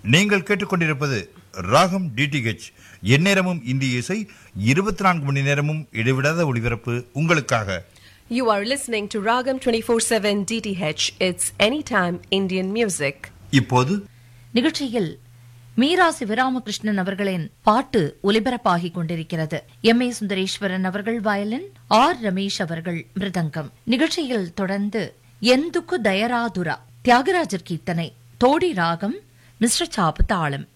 நீங்கள் கேட்டுக்கொண்டிருப்பது ராகம் டிடிஹெச் எந்நேரமும் இந்திய இசை இருபத்தி நான்கு மணி நேரமும் இடைவிடாத ஒளிபரப்பு உங்களுக்காக You are listening to Ragam 24/7 DTH. It's anytime Indian music. இப்போது நிகழ்ச்சியில் மீரா சிவராமகிருஷ்ணன் அவர்களின் பாட்டு ஒலிபரப்பாகிக் கொண்டிருக்கிறது எம் ஏ சுந்தரேஸ்வரன் அவர்கள் வயலின் ஆர் ரமேஷ் அவர்கள் மிருதங்கம் நிகழ்ச்சியில் தொடர்ந்து எந்துக்கு தயராதுரா தியாகராஜர் கீர்த்தனை தோடி ராகம் மிஸ்ர சாப்பு தாளம்